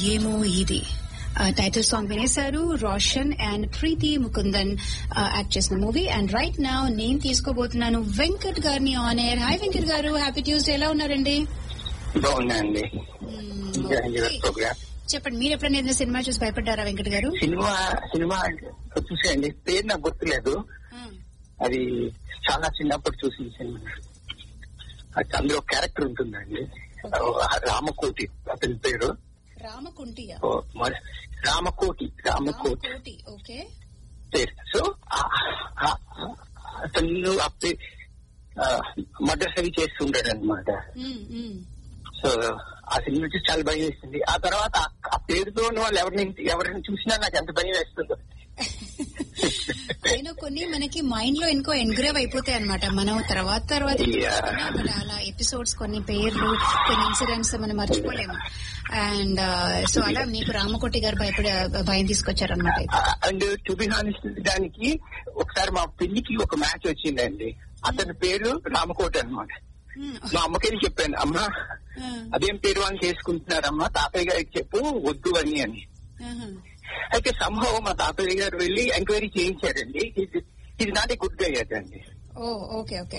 ఏమో ఇది title song వినేశారు రోషన్ అండ్ ప్రీతి ముకుందన్ యాక్ట్ చేసిన మూవీ అండ్ రైట్ నా నేను తీసుకోబోతున్నాను వెంకట్ గారిని ఆన్ ఎయిర్ హాయ్ వెంకట్ గారు హ్యాపీ ట్యూస్డే ఎలా ఉన్నారండి బాగున్నాయండి Okay. ప్రోగ్రామ్ చెప్పండి మీరు ఎప్పుడైనా ఏదైనా సినిమా చూసి భయపడ్డారా వెంకట్ గారు సినిమా సినిమా చూసేయండి పేరు నాకు గుర్తులేదు అది చాలా చిన్నప్పుడు చూసిన సినిమా అది అందులో క్యారెక్టర్ ఉంటుందండి రామకోటి అతని పేరు రామకుంటియా ఓ, మరి- రామకోటి రామకోటి రామకోటి ఓకే పేరు సో ఆ- ఆ- ఆ- అతను అప్పటి మర్డర్స్ అవి చేస్తుంటాడు అనమాట సో ఆ సినిమా చూసి చాలా భయం వేస్తుంది ఆ తర్వాత ఆ- ఆ పేరుతో ఉన్న వాళ్ళు ఎవరిని ఎవరిని చూసినా నాకు ఎంత భయం వేస్తుందో అయినా కొన్ని మనకి మైండ్ లో ఇంకో ఎన్గ్రేవ్ అయిపోతాయి అనమాట మనం తర్వాత తర్వాత Yeah. మన అలా ఎపిసోడ్స్ కొన్ని పేర్లు కొన్ని ఇన్సిడెంట్స్ మనం మర్చిపోలేము అండ్ సో అలా మీకు రామకోటి గారు భయపడే భయం తీసుకొచ్చారనమాట అండ్ టు బి హానెస్ట్ దానికి ఒకసారి మా పెళ్లికి ఒక మ్యాచ్ వచ్చిందండి అతని పేరు రామకోట అన్నమాట మా అమ్మకి చెప్పాను అమ్మా అదేం పేరు అని చేసుకుంటున్నారమ్మా తాతయ్య గారికి చెప్పు వద్దు అని అని అయితే సంభవం మా తాతయ్య గారు వెళ్ళి ఎంక్వైరీ చేయించారండి ఇది నాట్ ఏ గుడ్ గై అండి oh okay okay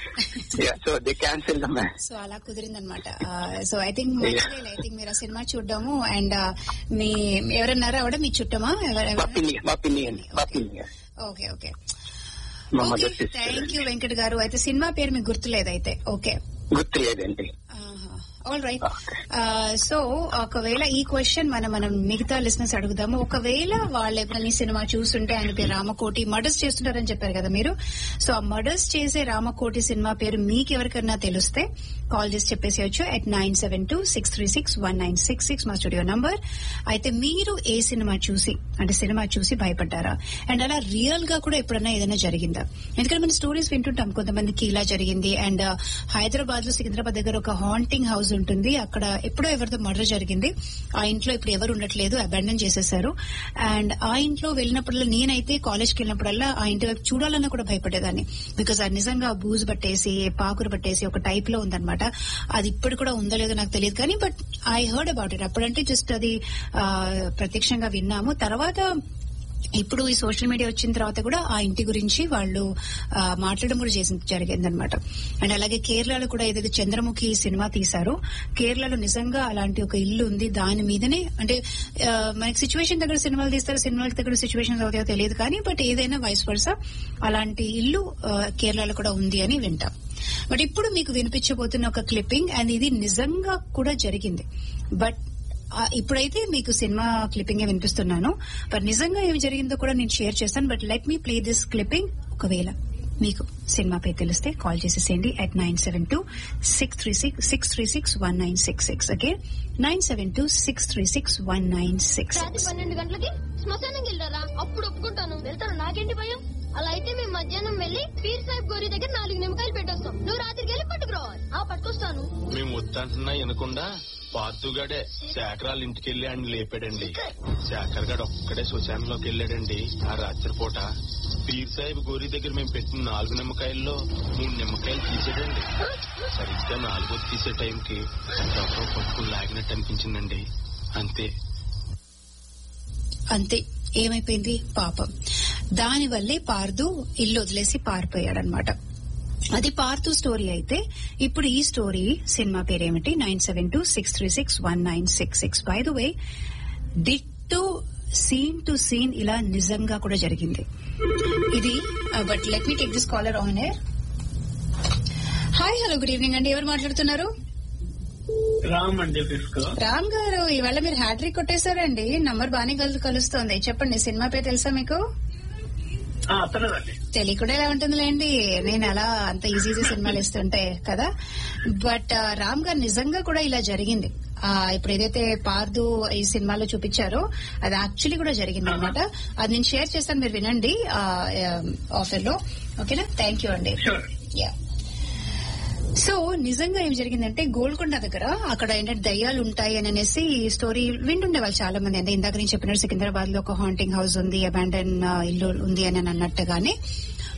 so they cancel the match so అలా కుదిరిందనమాట so I think I think మీరు ఆ సినిమా చూడడము అండ్ మీ ఎవరన్నారా ఆవిడ మీ చుట్టమా మా ఎవరెవరు పిన్ని మా పిన్ని అండి మా పిన్ని ఓకే ఓకే మా mother sister thank you Venkat గారు అయితే సినిమా పేరు మీకు గుర్తులేదు అయితే ఓకే గుర్తులేదండి ఆల్ రైట్ సో ఒకవేళ ఈ క్వశ్చన్ మనం మనం మిగతా లిసినర్స్ అడుగుదాము ఒకవేళ వాళ్ళు ఎప్పుడైనా ఈ సినిమా చూస్తుంటే ఆయన పేరు రామకోటి మర్డర్స్ చేస్తుంటారని చెప్పారు కదా మీరు సో ఆ మర్డర్స్ చేసే రామకోటి సినిమా పేరు మీకు ఎవరికన్నా తెలిస్తే కాల్ చేసి చెప్పేసేయచ్చు at nine seven two six three six one nine six six మా స్టూడియో నంబర్ అయితే మీరు ఏ సినిమా చూసి అంటే సినిమా చూసి భయపడ్డారా అండ్ అలా రియల్ గా కూడా ఎప్పుడన్నా ఏదైనా జరిగిందా ఎందుకంటే మనం స్టోరీస్ వింటుంటాం కొంతమందికి ఇలా జరిగింది అండ్ హైదరాబాద్ లో సికింద్రాబాద్ దగ్గర ఒక హాంటింగ్ హౌస్ ఉంటుంది అక్కడ ఎప్పుడో ఎవరితో మర్డర్ జరిగింది ఆ ఇంట్లో ఇప్పుడు ఎవరు ఉండట్లేదు అబాండన్ చేసేసారు అండ్ ఆ ఇంట్లో వెళ్ళినప్పుడల్లా నేనైతే కాలేజ్కి వెళ్ళినప్పుడల్లా ఆ ఇంటి వైపు చూడాలన్నా కూడా భయపడేదాన్ని బికాస్ అది నిజంగా బూజు పట్టేసి పాకురు పట్టేసి ఒక టైప్ లో ఉందన్నమాట అది ఇప్పుడు కూడా ఉందో లేదో నాకు తెలియదు కానీ but I heard about it అప్పుడంటే జస్ట్ అది ఆ, ప్రత్యక్షంగా విన్నాము తర్వాత ఇప్పుడు ఈ సోషల్ మీడియా వచ్చిన తర్వాత కూడా ఆ ఇంటి గురించి వాళ్ళు ఆ, మాట్లాడడం కూడా చేసి జరిగిందనమాట అండ్ అలాగే కేరళలో కూడా ఏదైతే చంద్రముఖి సినిమా తీశారో కేరళలో నిజంగా అలాంటి ఒక ఇల్లు ఉంది దాని మీదనే అంటే ఆ, మనకి సిచ్యువేషన్ దగ్గర సినిమాలు తీస్తారు సినిమాల దగ్గర సిచ్యువేషన్స్ అవుతాయో తెలియదు కానీ బట్ ఏదైనా వైస్ వర్స అలాంటి ఇల్లు ఆ, కేరళలో కూడా ఉంది అని వింటాం బట్ ఇప్పుడు మీకు వినిపించబోతున్న ఒక క్లిప్పింగ్ అండ్ ఇది నిజంగా కూడా జరిగింది బట్ ఆ, ఇప్పుడైతే మీకు సినిమా క్లిప్పింగ్ వినిపిస్తున్నాను బట్ నిజంగా ఏమి జరిగిందో కూడా నేను షేర్ చేస్తాను but let me play this clipping ఒకవేళ మీకు సినిమా పేరు తెలిస్తే కాల్ చేసేసేయండి at nine seven two six three six six three six one nine six six okay nine seven two six three six one nine six రాత్రి six పన్నెండు గంటలకి శ్మశానం వెళ్ళారా అప్పుడు ఒప్పుకుంటాను వెళ్తాను నాకేంటి భయం అలా అయితే మేము మధ్యాహ్నం వెళ్ళి పీర్ సాహిబ్ గోరి దగ్గర నాలుగు నిమ్మకాయలు పెట్టొస్తాం నువ్వు రాత్రికి వెళ్ళి పట్టుకురావాలి ఆ పట్టుకొస్తాను మేము వద్దంటున్నా వినకుండా పాతుగాడే శాఖరాల ఇంటికి వెళ్ళి ఆయన లేపాడండి శాఖర్ గడు ఒక్కడే శ్మశానంలోకి వెళ్ళాడండి ఆ రాత్రిపూట పీర్ సాహిబ్ గోరి దగ్గర మేము పెట్టిన నాలుగు నిమ్మకాయల్లో మూడు నిమ్మకాయలు తీసాడండి సరిగ్గా నాలుగో తీసే టైంకి ఎవరో పట్టుకుని లాగినట్టు అనిపించిందండి అంతే అంతే ఏమైపోయింది పాపం దానివల్లే పార్దు ఇల్లు వదిలేసి పారిపోయాడనమాట అది పార్దు స్టోరీ అయితే ఇప్పుడు ఈ స్టోరీ సినిమా పేరేమిటి nine seven two six three six one nine six six by the way ditto scene to scene ఇలా నిజంగా కూడా జరిగింది ఇది but let me take this caller on air hi hello good evening అండి ఎవరు మాట్లాడుతున్నారు రామ్ అండి ఫిస్కో రామ్ గారు ఇవాళ మీరు హ్యాట్రిక్ కొట్టేశారండి నంబర్ బాగానే కలు కలుస్తోంది చెప్పండి సినిమా పేరు తెలుసా మీకు అతనేదండి తెలియకుండా ఎలా ఉంటుందిలేండి నేను అలా అంత ఈజీ ఈజీ సినిమాలు ఇస్తుంటే కదా బట్ ఆ, రామ్ గారు నిజంగా కూడా ఇలా జరిగింది ఆ, ఇప్పుడు ఏదైతే పార్దు ఈ సినిమాలో చూపించారో అది యాక్చువల్లీ కూడా జరిగింది అనమాట అది నేను షేర్ చేస్తాను మీరు వినండి ఆఫర్ లో ఓకేనా థ్యాంక్ యూ అండి షూర్ యా సో నిజంగా ఏం జరిగిందంటే గోల్కొండ దగ్గర అక్కడ ఏంటంటే దయ్యాలు ఉంటాయి అని అనేసి స్టోరీ వింటుండే వాళ్ళు చాలా మంది అంటే ఇందాక నేను చెప్పినట్టు సికింద్రాబాద్ లో ఒక హాంటింగ్ హౌస్ ఉంది అబాండన్ ఇల్లు ఉంది అని అని అన్నట్టుగానే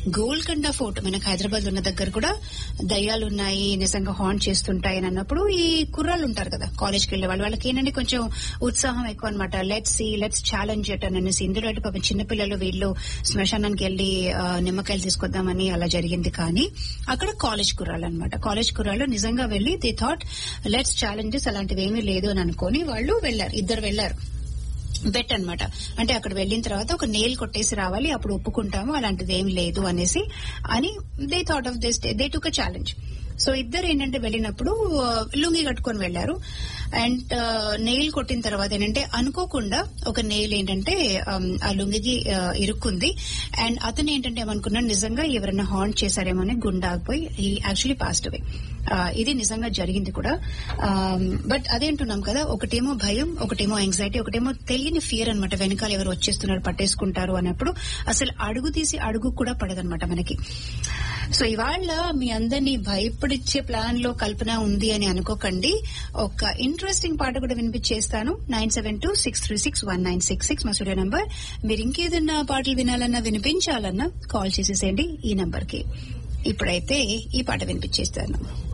గోల్కొండ ఫోర్ట్ మనకు హైదరాబాద్ ఉన్న దగ్గర కూడా దయ్యాలు ఉన్నాయి నిజంగా హాంట్ చేస్తుంటాయి అని అన్నప్పుడు ఈ కుర్రాళ్ళు ఉంటారు కదా కాలేజ్కి వెళ్లే వాళ్ళు వాళ్ళకి ఏంటంటే కొంచెం ఉత్సాహం ఎక్కువ అనమాట let's see let's challenge it అని అనేసి ఇందులో అయితే పాపం చిన్నపిల్లలు వీళ్ళు శ్మశానానికి వెళ్లి ఆ, నిమ్మకాయలు తీసుకొద్దామని అలా జరిగింది కానీ అక్కడ కాలేజ్ కుర్రాళ్ళు అనమాట కాలేజ్ కుర్రాళ్ళు నిజంగా వెళ్లి దే థాట్ లెట్స్ ఛాలెంజెస్ అలాంటివి ఏమీ లేదు అని అనుకుని వాళ్ళు వెళ్లారు ఇద్దరు వెళ్లారు బెట్ అన్నమాట అంటే అక్కడ వెళ్ళిన తర్వాత ఒక నేల్ కొట్టేసి రావాలి అప్పుడు ఒప్పుకుంటాము అలాంటిది ఏం లేదు అనేసి అని they thought of this they took a challenge so ఇద్దరు ఏంటంటే వెళ్ళినప్పుడు ఆ, లుంగి కట్టుకొని వెళ్లారు అండ్ నెయిల్ కొట్టిన తర్వాత ఏంటంటే అనుకోకుండా ఒక నెయిల్ ఏంటంటే ఆమ్, ఆ లుంగికి ఆ, ఇరుక్కుంది అండ్ అతను ఏంటంటే ఏమనుకున్నాడు నిజంగా ఎవరైనా హాంట్ చేశారేమో అని గుండె ఆగిపోయి ఈ యాక్చువల్లీ పాస్ట్ అవే ఇది నిజంగా జరిగింది కూడా బట్ అదేంటున్నాం కదా ఒకటేమో భయం ఒకటేమో యాంగ్జైటీ ఒకటేమో తెలియని ఫియర్ అన్నమాట వెనకాల ఎవరు వచ్చేస్తున్నారు పట్టేసుకుంటారు అన్నప్పుడు అసలు అడుగు తీసి అడుగు కూడా పడదన్నమాట మనకి సో ఇవాళ మీ అందరినీ భయపడిచ్చే ప్లాన్ లో కల్పన ఉంది అని అనుకోకండి ఒక ఇంట్రెస్టింగ్ పాట కూడా వినిపించేస్తాను nine seven two six three six one nine six six మా స్టూడియో నంబర్ మీరు ఇంకేదన్నా పాటలు వినాలన్నా వినిపించాలన్నా కాల్ చేసేసేయండి ఈ నంబర్ కి ఇప్పుడైతే ఈ పాట వినిపించేస్తాను